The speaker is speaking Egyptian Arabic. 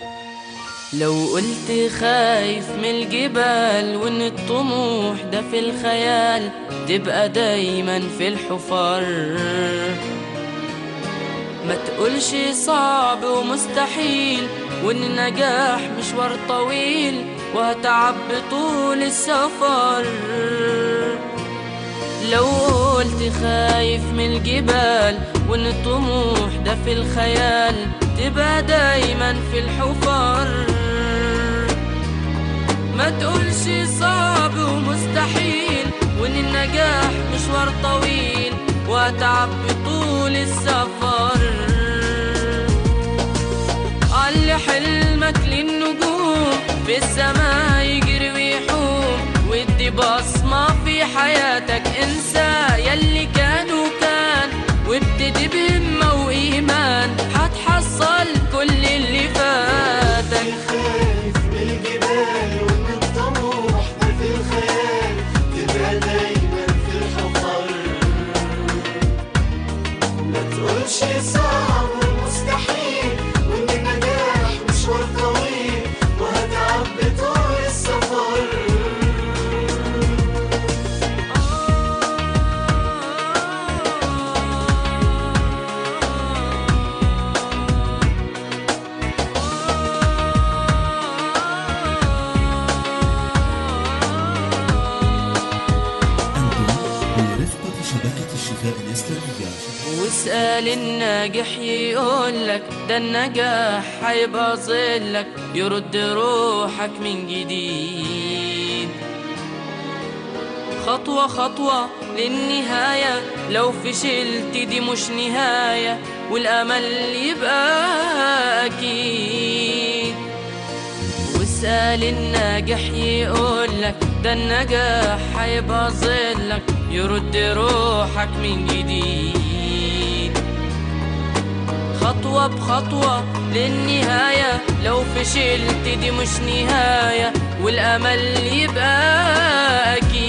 لو قلت خايف من الجبال وان الطموح ده في الخيال تبقى دايما في الحفر ما تقولش صعب ومستحيل وان النجاح مشوار طويل وهتعب طول السفر لو قلت خايف من الجبال وان الطموح ده في الخيال تبقى دايما في الحفر ما تقولش صعب ومستحيل وان النجاح مشوار طويل واتعب طول السفر علي حلمك للنجوم في السماء يجري ويحوم ودي بصمة في حياتك انسى يلي كان وكان وابتدي بهمة وإيمان هتحصل كل اللي فاتك خايف من الجبال وان الطموح ده في الخيال تبقى دايما في الحفر ما تقولش صعب ومستحيل وان النجاح مشوار طويل وهتعب طول السفر أنتم برفقة شبكة الشفاء الإسلامية واسأل الناجح يقولك ده النجاح هيبقى ظلك يرد روحك من جديد خطوة خطوة للنهاية لو فشلت دي مش نهاية والأمل يبقى أكيد واسأل الناجح يقولك ده النجاح هيبقى ظلك يرد روحك من جديد خطوة بخطوة للنهاية لو فشلت دي مش نهاية والأمل يبقى أكيد